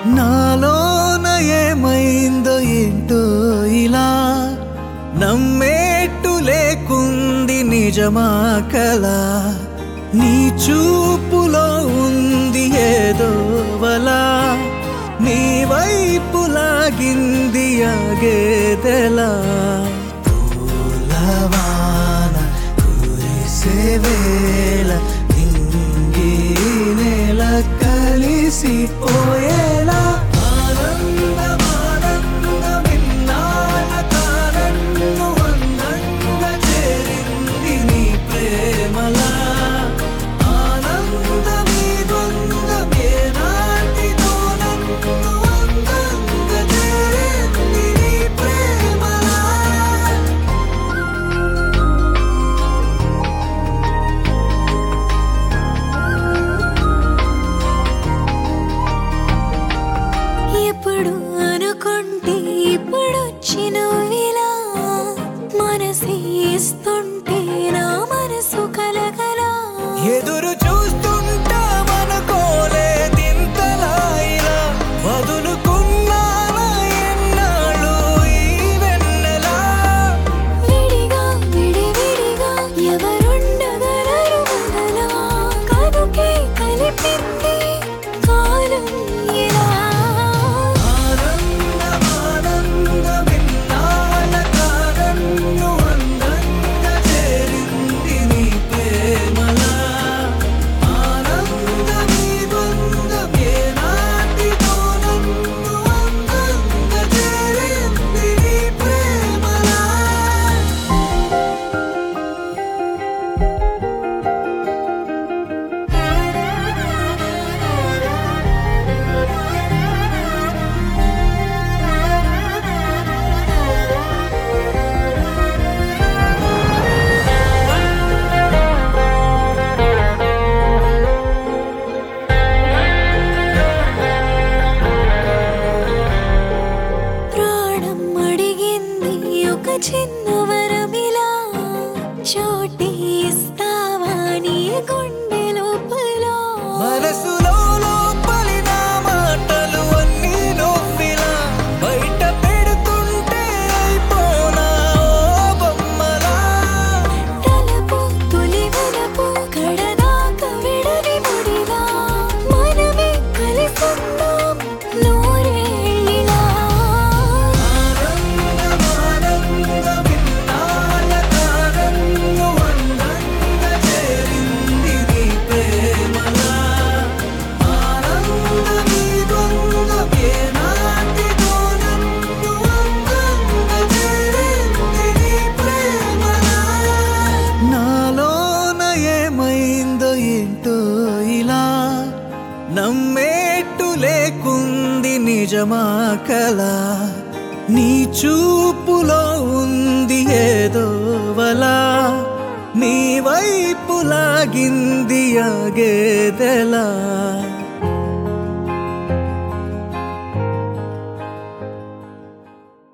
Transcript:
నాలోన ఏమైందో ఏంటో ఇలా నమ్మేట్టు లేకుంది నిజమా కల నీ చూపులో ఉంది ఏదో వలా నీ వైపు లాగింది ఆగేదెలా పూలవాన కురిసే వేళ నింగి నేల కలిసిపోయేలా ఆనందమానందమిన్నాళ్ళ కారణము అందంగా చేరింది నీ ప్రేమలా ఆనందమీ ద్వంద్వమే నాటితో నన్ను అందంగా చేరింది నీ ప్రేమలా ఎప్పుడు అనుకుంటే ఇప్పుడు వచ్చినవిలా మనసు ఇస్తుంటే నా మనసు కలగలా ఎదురు చూస్తుంటా మనకోలేదింతలా ఇలా వదులుకున్నానా ఎన్నాళ్ళు ఈ వెన్నెలా విడిగా విడివిడిగా ఎవరుండగలరు మనలా కనుకే కలిపింది కాలం ఇలా ఆనందమానందమిన్నాళ్ళ కారణము అందంగా చేరింది నీ ప్రేమలా ఆనందమీ ద్వంద్వమే నాటితో నన్ను అందంగా చేరింది నీ ప్రేమలా ప్రాణం అడిగింది ఒక చిన్న వరమిలా చోటి ఇస్తావా నీ గుండె లోపల మనసులో లోపలి నా మాటలు అన్నీ నొప్పిలా బయట పెడుతుంటే అయిపోనా ఓ బొమ్మలా తలపు తొలి వలపు కడదాకా విడని ముడిలా మనమే కలిసుందాం నూరేళ్ళిలా ఆనందమానందమిన్నాళ్ళ కారణము అందంగా చేరింది నీ ప్రేమలా ఆనందమీ ద్వంద్వమే నాటితో నన్ను అందంగా చేరింది నీ ప్రేమలా నాలోన ఏమైందో ఏంటో ఇలా నమ్మేట్టు లేకుంది నిజమా కల నీ చూపులో ఉంది ఏదో వలా నీ వైపు లాగింది ఆగేదెలా